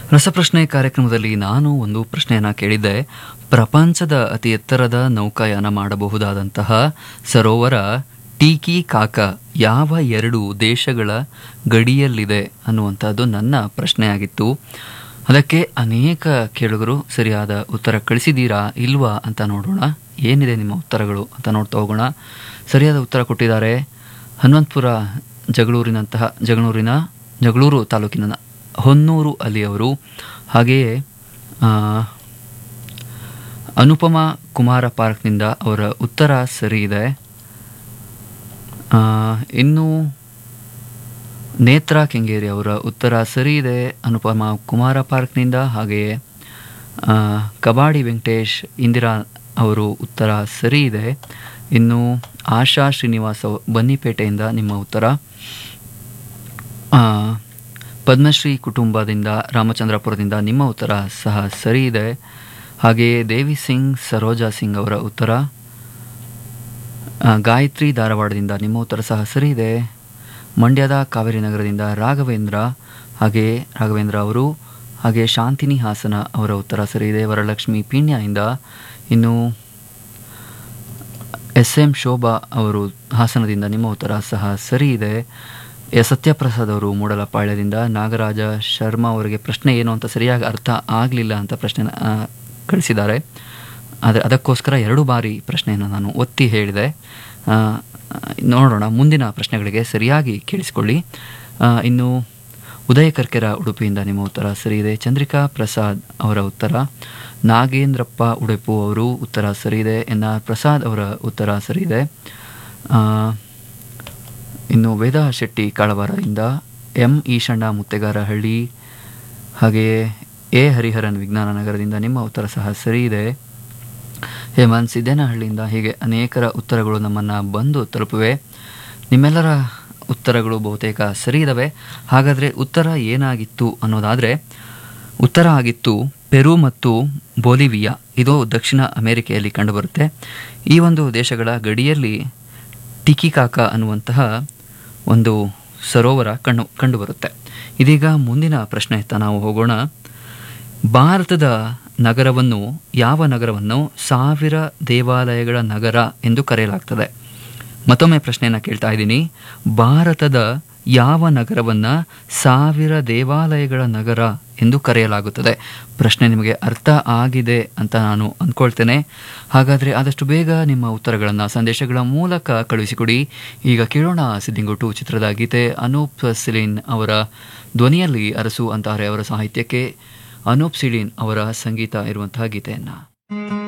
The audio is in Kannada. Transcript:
ರಸಪ್ರಶ್ನೆ ಕಾರ್ಯಕ್ರಮದಲ್ಲಿ ನಾನು ಒಂದು ಪ್ರಶ್ನೆಯನ್ನು ಕೇಳಿದ್ದೆ ಪ್ರಪಂಚದ ಅತಿ ಎತ್ತರದ ನೌಕಾಯಾನ ಮಾಡಬಹುದಾದಂತಹ ಸರೋವರ ಟೀಕಿ ಕಾಕ ಯಾವ ಎರಡು ದೇಶಗಳ ಗಡಿಯಲ್ಲಿದೆ ಅನ್ನುವಂಥದ್ದು ನನ್ನ ಪ್ರಶ್ನೆಯಾಗಿತ್ತು ಅದಕ್ಕೆ ಅನೇಕ ಕೇಳುಗರು ಸರಿಯಾದ ಉತ್ತರ ಕಳಿಸಿದ್ದೀರಾ ಇಲ್ವಾ ಅಂತ ನೋಡೋಣ ಏನಿದೆ ನಿಮ್ಮ ಉತ್ತರಗಳು ಅಂತ ನೋಡ್ತಾ ಹೋಗೋಣ ಸರಿಯಾದ ಉತ್ತರ ಕೊಟ್ಟಿದ್ದಾರೆ ಹನುಮಂತಪುರ ಜಗಳೂರಿನಂತಹ ಜಗಳೂರಿನ ಜಗಳೂರು ತಾಲೂಕಿನ ಹೊನ್ನೂರು ಅಲಿಯವರು ಹಾಗೆಯೇ ಆ, ಅನುಪಮ ಕುಮಾರ ಪಾರ್ಕ್ನಿಂದ ಅವರ ಉತ್ತರ ಸರಿ ಇದೆ ಆ, ಇನ್ನು ನೇತ್ರಾ ಕೆಂಗೇರಿ ಅವರ ಉತ್ತರ ಸರಿ ಇದೆ ಅನುಪಮ ಕುಮಾರ ಪಾರ್ಕ್ನಿಂದ ಹಾಗೆಯೇ ಆ, ಕಬಾಡಿ ವೆಂಕಟೇಶ್ ಇಂದಿರಾ ಅವರು ಉತ್ತರ ಸರಿ ಇದೆ ಇನ್ನು ಆಶಾ ಶ್ರೀನಿವಾಸ್ ಅವ- ಬನ್ನಿಪೇಟೆಯಿಂದ ನಿಮ್ಮ ಉತ್ತರ ಆ, ಪದ್ಮಶ್ರೀ ಕುಟುಂಬದಿಂದ ರಾಮಚಂದ್ರಪುರದಿಂದ ನಿಮ್ಮ ಉತ್ತರ ಸಹ ಸರಿ ಇದೆ ಹಾಗೆಯೇ ದೇವಿ ಸಿಂಗ್ ಸರೋಜಾ ಸಿಂಗ್ ಅವರ ಉತ್ತರ ಆ, ಗಾಯತ್ರಿ ಧಾರವಾಡದಿಂದ ನಿಮ್ಮ ಉತ್ತರ ಸಹ ಸರಿ ಇದೆ ಮಂಡ್ಯದ ಕಾವೇರಿ ನಗರದಿಂದ ರಾಘವೇಂದ್ರ ಹಾಗೆಯೇ ರಾಘವೇಂದ್ರ ಅವರು ಹಾಗೆ ಶಾಂತಿನಿ ಹಾಸನ ಅವರ ಉತ್ತರ ಸರಿ ಇದೆ ವರಲಕ್ಷ್ಮಿ ಪೀಣ್ಯದಿಂದ ಇನ್ನು ಎಸ್ ಎಂ ಶೋಭಾ ಅವರು ಹಾಸನದಿಂದ ನಿಮ್ಮ ಉತ್ತರ ಸಹ ಸರಿ ಇದೆ ಎಸ್ ಸತ್ಯಪ್ರಸಾದ್ ಅವರು ಮೂಡಲಪಾಳ್ಯದಿಂದ ನಾಗರಾಜ ಶರ್ಮಾ ಅವರಿಗೆ ಪ್ರಶ್ನೆ ಏನು ಅಂತ ಸರಿಯಾಗಿ ಅರ್ಥ ಆಗಲಿಲ್ಲ ಅಂತ ಪ್ರಶ್ನೆ ಕಳಿಸಿದ್ದಾರೆ ಆದರೆ ಅದಕ್ಕೋಸ್ಕರ ಎರಡು ಬಾರಿ ಪ್ರಶ್ನೆಯನ್ನು ನಾನು ಒತ್ತಿ ಹೇಳಿದೆ ಆ, ನೋಡೋಣ ಮುಂದಿನ ಪ್ರಶ್ನೆಗಳಿಗೆ ಸರಿಯಾಗಿ ಕೇಳಿಸಿಕೊಳ್ಳಿ ಆ, ಇನ್ನು ಉದಯ ಕರ್ಕೆರ ಉಡುಪಿಯಿಂದ ನಿಮ್ಮ ಉತ್ತರ ಸರಿ ಇದೆ ಚಂದ್ರಿಕಾ ಪ್ರಸಾದ್ ಅವರ ಉತ್ತರ ನಾಗೇಂದ್ರಪ್ಪ ಉಡುಪು ಅವರು ಉತ್ತರ ಸರಿ ಇದೆ ಎನ್ ಆರ್ ಪ್ರಸಾದ್ ಅವರ ಉತ್ತರ ಸರಿ ಇದೆ ಆ, ಇನ್ನು ವೇದ ಶೆಟ್ಟಿ ಕಾಳವಾರದಿಂದ ಎಂ ಈಶಣ್ಣ ಮುತ್ತೆಗಾರಹಳ್ಳಿ ಹಾಗೆಯೇ ಎ ಹರಿಹರನ್ ವಿಜ್ಞಾನ ನಗರದಿಂದ ನಿಮ್ಮ ಉತ್ತರ ಸಹ ಸರಿ ಇದೆ ಹೇಮಂತ್ ಸಿದ್ದೇನಹಳ್ಳಿಯಿಂದ ಹೀಗೆ ಅನೇಕರ ಉತ್ತರಗಳು ನಮ್ಮನ್ನು ಬಂದು ತಲುಪಿವೆ ನಿಮ್ಮೆಲ್ಲರ ಉತ್ತರಗಳು ಬಹುತೇಕ ಸರಿ ಇದ್ದಾವೆ ಹಾಗಾದರೆ ಉತ್ತರ ಏನಾಗಿತ್ತು ಅನ್ನೋದಾದರೆ ಉತ್ತರ ಆಗಿತ್ತು ಪೆರು ಮತ್ತು ಬೋಲಿವಿಯಾ ಇದು ದಕ್ಷಿಣ ಅಮೆರಿಕೆಯಲ್ಲಿ ಕಂಡುಬರುತ್ತೆ ಈ ಒಂದು ದೇಶಗಳ ಗಡಿಯಲ್ಲಿ ಟಿಕಿಕಾಕ ಅನ್ನುವಂತಹ ಒಂದು ಸರೋವರ ಕಂಡು ಕಂಡುಬರುತ್ತೆ ಇದೀಗ ಮುಂದಿನ ಪ್ರಶ್ನೆಯತ್ತ ನಾವು ಹೋಗೋಣ ಭಾರತದ ನಗರವನ್ನು ಯಾವ ನಗರವನ್ನು ಸಾವಿರ ದೇವಾಲಯಗಳ ನಗರ ಎಂದು ಕರೆಯಲಾಗ್ತದೆ ಮತ್ತೊಮ್ಮೆ ಪ್ರಶ್ನೆಯನ್ನು ಕೇಳ್ತಾ ಇದ್ದೀನಿ ಭಾರತದ ಯಾವ ನಗರವನ್ನು ಸಾವಿರ ದೇವಾಲಯಗಳ ನಗರ ಎಂದು ಕರೆಯಲಾಗುತ್ತದೆ ಪ್ರಶ್ನೆ ನಿಮಗೆ ಅರ್ಥ ಆಗಿದೆ ಅಂತ ನಾನು ಅಂದ್ಕೊಳ್ತೇನೆ ಹಾಗಾದರೆ ಆದಷ್ಟು ಬೇಗ ನಿಮ್ಮ ಉತ್ತರಗಳನ್ನು ಸಂದೇಶಗಳ ಮೂಲಕ ಕಳುಹಿಸಿಕೊಡಿ ಈಗ ಕೇಳೋಣ ಸಿದ್ದಿಂಗುಟು ಚಿತ್ರದ ಗೀತೆ ಅನೂಪ್ ಸಿಲಿನ್ ಅವರ ಧ್ವನಿಯಲ್ಲಿ ಅರಸು ಅಂತಾರೆ ಅವರ ಸಾಹಿತ್ಯಕ್ಕೆ ಅನೂಪ್ ಸಿಲಿನ್ ಅವರ ಸಂಗೀತ ಇರುವಂತಹ ಗೀತೆಯನ್ನು